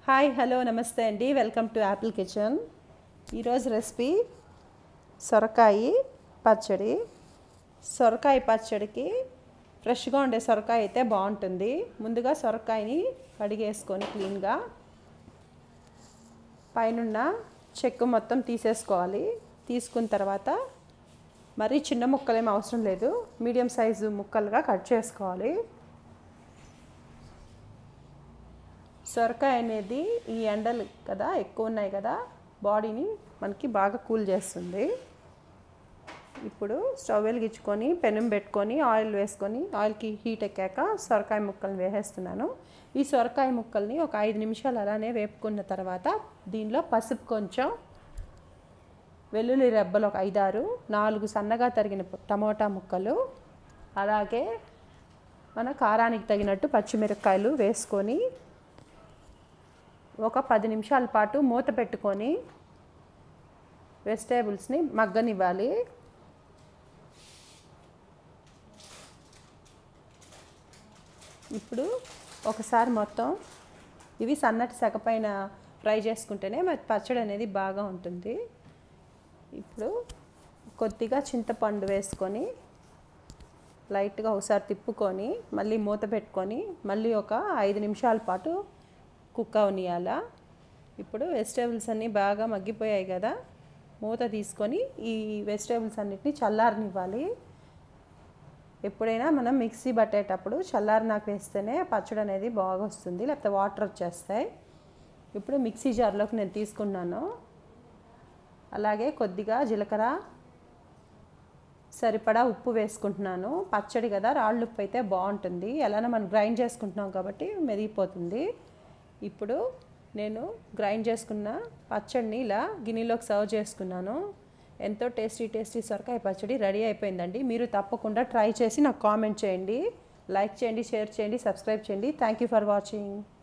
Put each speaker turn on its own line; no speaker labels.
hi hello నమస్తే అండి welcome to Apple kitchen ఈరోజు రెసిపీ సొరకాయ పచ్చడి సొరకాయ పచ్చడికి ఫ్రెష్గా ఉండే సొరకాయ అయితే బాగుంటుంది ముందుగా సొరకాయని కడిగేసుకొని క్లీన్గా పైనున్న చెక్కు మొత్తం తీసేసుకోవాలి తీసుకున్న తర్వాత మరీ చిన్న ముక్కలు ఏం అవసరం లేదు మీడియం సైజు ముక్కలుగా కట్ చేసుకోవాలి సొరకాయ అనేది ఈ ఎండలు కదా ఎక్కువ ఉన్నాయి కదా బాడీని మనకి బాగా కూల్ చేస్తుంది ఇప్పుడు స్టవ్ వెలిగించుకొని పెనం పెట్టుకొని ఆయిల్ వేసుకొని ఆయిల్కి హీట్ ఎక్కాక సొరకాయ ముక్కల్ని వేసేస్తున్నాను ఈ సొరకాయ ముక్కల్ని ఒక ఐదు నిమిషాలు అలానే వేపుకున్న తర్వాత దీనిలో పసుపు కొంచెం వెల్లుల్లి రెబ్బలు ఒక ఐదారు నాలుగు సన్నగా తరిగిన టమోటా ముక్కలు అలాగే మన కారానికి తగినట్టు పచ్చిమిరపకాయలు వేసుకొని ఒక పది నిమిషాల పాటు మూత పెట్టుకొని వెజిటేబుల్స్ని మగ్గనివ్వాలి ఇప్పుడు ఒకసారి మొత్తం ఇవి సన్నటి సెగపైన ఫ్రై చేసుకుంటేనే మరి పచ్చడి అనేది బాగా ఉంటుంది ఇప్పుడు కొద్దిగా చింతపండు వేసుకొని లైట్గా ఒకసారి తిప్పుకొని మళ్ళీ మూత పెట్టుకొని మళ్ళీ ఒక ఐదు నిమిషాల పాటు కుక్ అవనియాల ఇప్పుడు వెజిటేబుల్స్ అన్నీ బాగా మగ్గిపోయాయి కదా మూత తీసుకొని ఈ వెజిటేబుల్స్ అన్నిటిని చల్లారనివ్వాలి ఎప్పుడైనా మనం మిక్సీ పట్టేటప్పుడు చల్లారినాక వేస్తేనే పచ్చడి అనేది బాగా వస్తుంది లేకపోతే వాటర్ వచ్చేస్తాయి ఇప్పుడు మిక్సీ జార్లోకి నేను తీసుకున్నాను అలాగే కొద్దిగా జీలకర్ర సరిపడా ఉప్పు వేసుకుంటున్నాను పచ్చడి కదా రాళ్ళు ఉప్పు అయితే బాగుంటుంది ఎలానో మనం గ్రైండ్ చేసుకుంటున్నాం కాబట్టి మెదిగిపోతుంది ఇప్పుడు నేను గ్రైండ్ చేసుకున్న పచ్చడిని ఇలా గిన్నెలోకి సర్వ్ చేసుకున్నాను ఎంతో టేస్టీ టేస్టీ సొరకాయ పచ్చడి రెడీ అయిపోయిందండి మీరు తప్పకుండా ట్రై చేసి నాకు కామెంట్ చేయండి లైక్ చేయండి షేర్ చేయండి సబ్స్క్రైబ్ చేయండి థ్యాంక్ యూ ఫర్ వాచింగ్